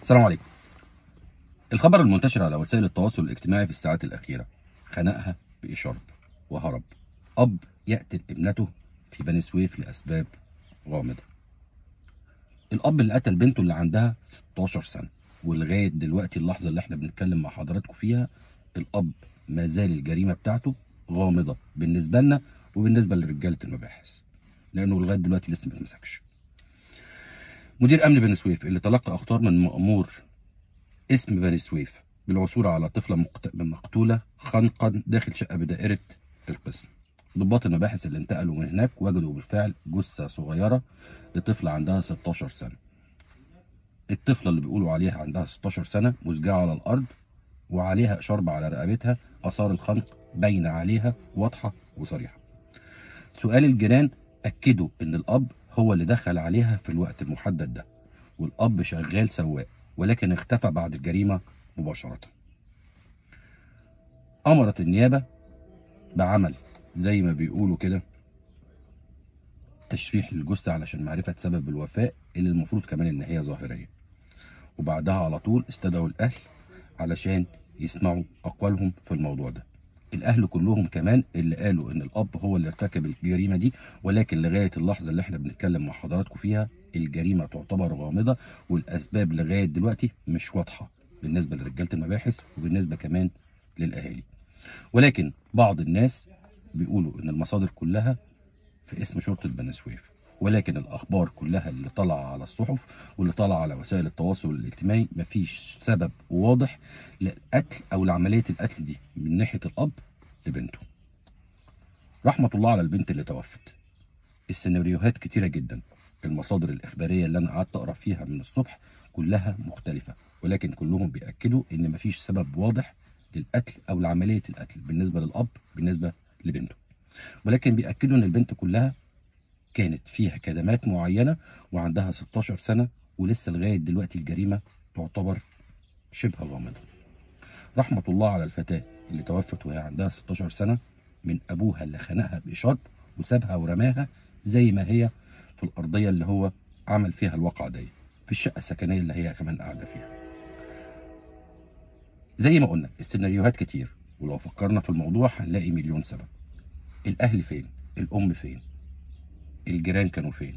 السلام عليكم الخبر المنتشر على وسائل التواصل الاجتماعي في الساعات الأخيرة خنقها بإشارب وهرب أب يقتل ابنته في بني سويف لأسباب غامضة الأب اللي قتل بنته اللي عندها 16 سنة ولغاية دلوقتي اللحظة اللي احنا بنتكلم مع حضراتكم فيها الأب ما زال الجريمة بتاعته غامضة بالنسبة لنا وبالنسبة لرجالة المباحث لأنه لغاية دلوقتي لسه ما اتمسكش مدير امن بني سويف اللي تلقى اخطار من مامور اسم بني سويف بالعثور على طفله مقت- مقتوله خنقا داخل شقه بدائره القسم ضباط المباحث اللي انتقلوا من هناك وجدوا بالفعل جثه صغيره لطفله عندها 16 سنه الطفله اللي بيقولوا عليها عندها 16 سنه مسجعه على الارض وعليها شرب على رقبتها اثار الخنق باينه عليها واضحه وصريحه سؤال الجيران اكدوا ان الاب هو اللي دخل عليها في الوقت المحدد ده والاب شغال سواق ولكن اختفى بعد الجريمه مباشره امرت النيابه بعمل زي ما بيقولوا كده تشريح للجثه علشان معرفه سبب الوفاه اللي المفروض كمان ان هي ظاهريه وبعدها على طول استدعوا الاهل علشان يسمعوا اقوالهم في الموضوع ده الاهل كلهم كمان اللي قالوا ان الاب هو اللي ارتكب الجريمه دي ولكن لغايه اللحظه اللي احنا بنتكلم مع حضراتكم فيها الجريمه تعتبر غامضه والاسباب لغايه دلوقتي مش واضحه بالنسبه لرجاله المباحث وبالنسبه كمان للاهالي ولكن بعض الناس بيقولوا ان المصادر كلها في اسم شرطه بني سويف ولكن الاخبار كلها اللي طالعه على الصحف واللي طالعه على وسائل التواصل الاجتماعي مفيش سبب واضح للقتل او لعمليه القتل دي من ناحيه الاب لبنته رحمه الله على البنت اللي توفت السيناريوهات كتيره جدا المصادر الاخباريه اللي انا قعدت اقرا فيها من الصبح كلها مختلفه ولكن كلهم بياكدوا ان مفيش سبب واضح للقتل او لعمليه القتل بالنسبه للاب بالنسبه لبنته ولكن بياكدوا ان البنت كلها كانت فيها كدمات معينه وعندها 16 سنه ولسه لغايه دلوقتي الجريمه تعتبر شبه غامضه رحمه الله على الفتاه اللي توفت وهي عندها 16 سنه من ابوها اللي خنقها باشارب وسابها ورماها زي ما هي في الارضيه اللي هو عمل فيها الواقعه دي في الشقه السكنيه اللي هي كمان قاعده فيها زي ما قلنا السيناريوهات كتير ولو فكرنا في الموضوع هنلاقي مليون سبب الاهل فين الام فين الجيران كانوا فين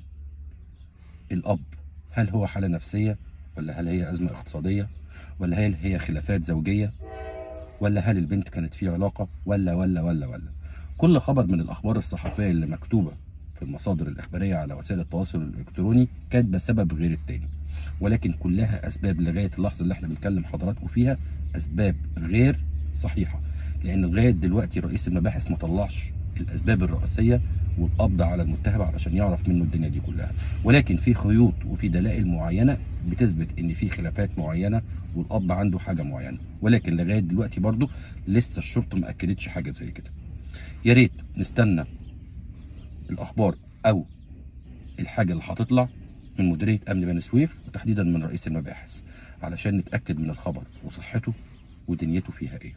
الاب هل هو حاله نفسيه ولا هل هي ازمه اقتصاديه ولا هل هي خلافات زوجيه ولا هل البنت كانت في علاقه ولا ولا ولا ولا كل خبر من الاخبار الصحفيه اللي مكتوبه في المصادر الاخباريه على وسائل التواصل الالكتروني كاتبه سبب غير التاني ولكن كلها اسباب لغايه اللحظه اللي احنا بنكلم حضراتكم فيها اسباب غير صحيحه لان لغايه دلوقتي رئيس المباحث ما طلعش الاسباب الرئيسيه والقبض على المتهم علشان يعرف منه الدنيا دي كلها ولكن في خيوط وفي دلائل معينه بتثبت ان في خلافات معينه والاب عنده حاجه معينه ولكن لغايه دلوقتي برضه لسه الشرطه ما اكدتش حاجه زي كده يا ريت نستنى الاخبار او الحاجه اللي هتطلع من مديريه امن بني سويف وتحديدا من رئيس المباحث علشان نتاكد من الخبر وصحته ودنيته فيها ايه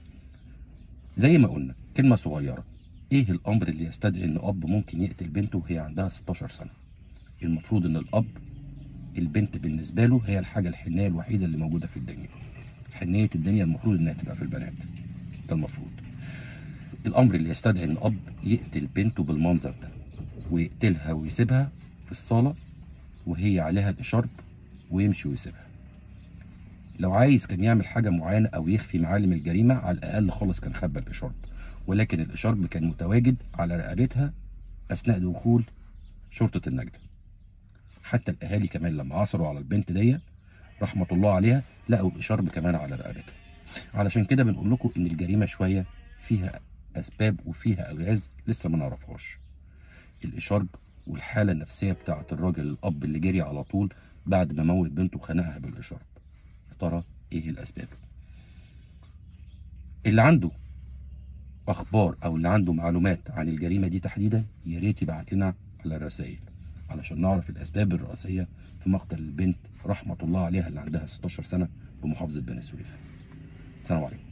زي ما قلنا كلمه صغيره ايه الامر اللي يستدعي ان اب ممكن يقتل بنته وهي عندها 16 سنه المفروض ان الاب البنت بالنسبه له هي الحاجه الحنيه الوحيده اللي موجوده في الدنيا حنيه الدنيا المفروض انها تبقى في البنات ده المفروض الامر اللي يستدعي ان اب يقتل بنته بالمنظر ده ويقتلها ويسيبها في الصاله وهي عليها الاشارب ويمشي ويسيبها لو عايز كان يعمل حاجه معينه او يخفي معالم الجريمه على الاقل خالص كان خبى الاشارب ولكن الاشارب كان متواجد على رقبتها اثناء دخول شرطه النجده حتى الاهالي كمان لما عثروا على البنت دي رحمه الله عليها لقوا الاشارب كمان على رقبتها علشان كده بنقول لكم ان الجريمه شويه فيها اسباب وفيها الغاز لسه ما نعرفهاش الاشارب والحاله النفسيه بتاعه الراجل الاب اللي جري على طول بعد ما موت بنته وخنقها بالاشارب يا ترى ايه الاسباب اللي عنده اخبار او اللي عنده معلومات عن الجريمه دي تحديدا يا ريت يبعت لنا على الرسائل علشان نعرف الاسباب الرئيسيه في مقتل البنت رحمه الله عليها اللي عندها 16 سنه بمحافظه بني سويف. السلام عليكم.